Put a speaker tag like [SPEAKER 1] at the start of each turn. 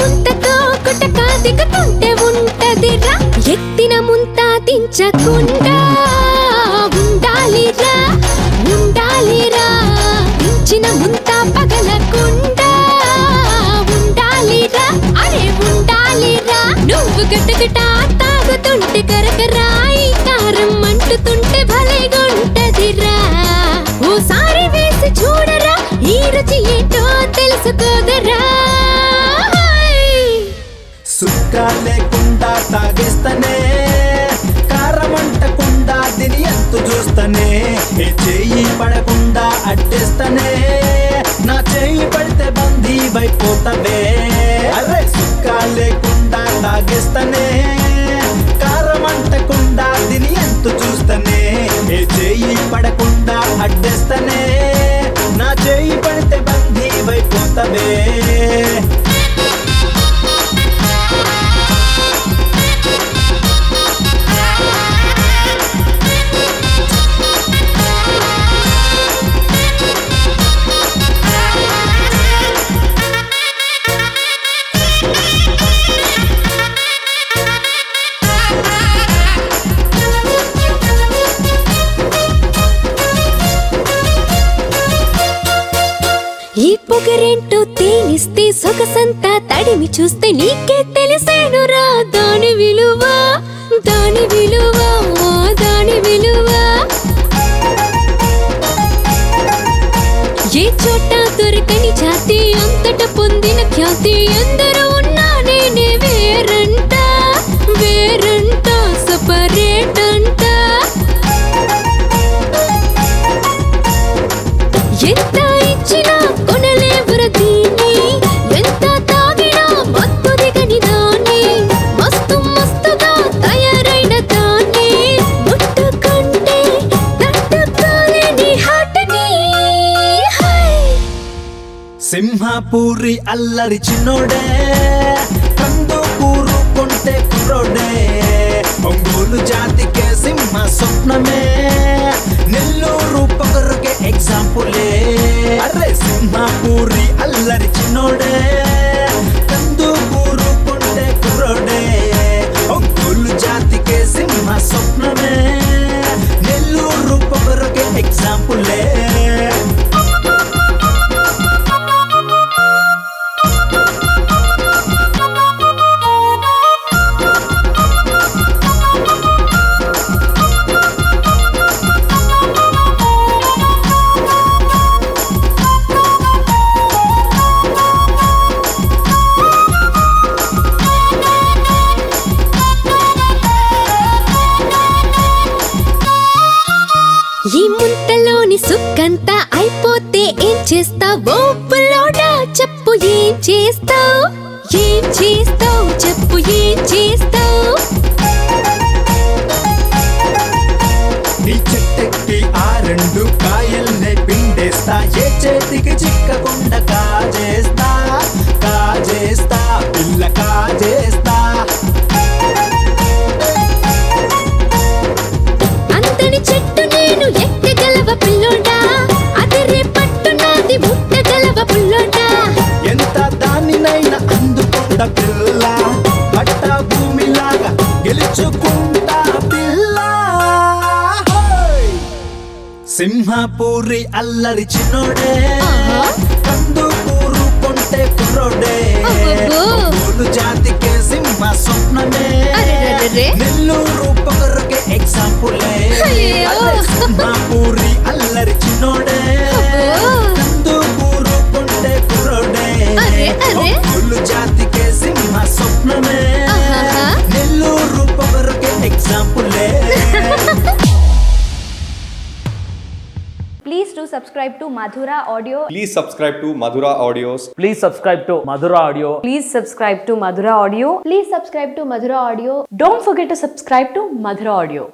[SPEAKER 1] ముంతతో కుటక దిగుతుంటే ఉంటదిరా ఎత్తిన ముంత దించకుండా ఉండాలిరా ఉండాలిరా దించిన ముంత పగలకుండా ఉండాలిరా అరే ఉండాలిరా నువ్వు గటగట తాగుతుంటే కరకరాయి కారం అంటుతుంటే భలేగుంటదిరా ఓసారి వేసి చూడరా ఈ రుచి ఏంటో తెలుసుకోదరా
[SPEAKER 2] సుక్క లేకుండా తాగేస్తనే కారం అంటకుండా దీని ఎంతు చూస్తనే ఏ చెయ్యి పడకుండా అడ్డేస్తనే నా చెయ్యి పడితే బందీ అయిపోతవే అరే సుక్క లేకుండా తాగేస్తనే కారం అంటకుండా దీని ఎంతు చూస్తనే ఏ చెయ్యి పడకుండా అడ్డేస్తనే నా చెయ్యి పడితే బందీ అయిపోతవే
[SPEAKER 1] ఈ పొగరేంటో తేనిస్తే సొగసంతా తడిమి చూస్తే నీకే తెలిసేనురా దాని విలువ దాని విలువ దాని విలువ ఏ చోట దొరకని జాతి అంతట పొందిన ఖ్యాతి ఎందరో ఉన్నా నేనే వేరంట వేరంట సపరేట్ అంట ఎంత ఇచ్చినా కొనలేవుర దీన్ని ఎంత తాగినా మత్తు దిగని దాన్ని మస్తు మస్తుగా తయారైన దాన్ని ముట్టుకుంటే తట్టుకోలేని హాటని హై
[SPEAKER 2] సింహపూరి అల్లరి చిన్నోడే కందు కూరు కొంటే కుర్రోడే ఒంగోలు జాతికే సింహ స్వప్నమే నెల్లూరు పొగరుకే ఎగ్జాంపులే అరే సింహపూరి అల్లరి చిన్నోడే కందు కూరు కొంటే కుర్రోడే ఒంగోలు జాతికే సింహ స్వప్నమే నెల్లూరు పొగరుకే ఎగ్జాంపులే
[SPEAKER 1] ఈ ముంతలోని సుక్కంతా అయిపోతే ఏం చేస్తావో పుల్లోడా చెప్పు ఏం చేస్తావు ఏం చేస్తావు చెప్పు ఏం చేస్తావు
[SPEAKER 2] నీ చెట్టెక్కి ఆ రెండు కాయల్నే పిండేస్తా ఏ చేతికి చిక్కకుండా కాజేస్తా కాజేస్తా పిల్ల కాజేస్తా
[SPEAKER 1] అంతని చెట్టు నేను ఎక్కగలవ పిల్లోడా అదిరే పట్టు నాది ముట్టగలవ పుల్లోడా
[SPEAKER 2] ఎంత దానినైనా అందుకుంటా పిల్ల పట్ట భూమిలాగా గెలుచుకుంటా పిల్ల హోయ్! సింహపూరి అల్లరి చిన్నోడే
[SPEAKER 1] ఆహా.
[SPEAKER 2] కందు కూరు కొంటే కుర్రోడే
[SPEAKER 1] అబ్బబ్బో.
[SPEAKER 2] ఒంగోలు జాతికే సింహ స్వప్నమే
[SPEAKER 1] అరెరెరెరె.
[SPEAKER 2] నెల్లూరు పొగరుకే ఎగ్జాంపులే
[SPEAKER 1] అయ్యో.
[SPEAKER 2] అరే సింహపూరి అల్లరి చిన్నోడే
[SPEAKER 1] అబ్బో.
[SPEAKER 2] కందు కూరు కొంటే కుర్రోడే
[SPEAKER 1] అరె, అరె.
[SPEAKER 2] ఒంగోలు జాతికే సింహ స్వప్నమే
[SPEAKER 1] ఆహాహా.
[SPEAKER 2] Nellore పొగరుకే ఎగ్జాంపులే
[SPEAKER 3] Please do subscribe to Madhura Audio.
[SPEAKER 4] Please subscribe to Madhura Audios.
[SPEAKER 5] Please subscribe to Madhura Audio.
[SPEAKER 6] Please subscribe to Madhura Audio.
[SPEAKER 3] Please subscribe to Madhura Audio.
[SPEAKER 6] Don't forget to subscribe to Madhura Audio.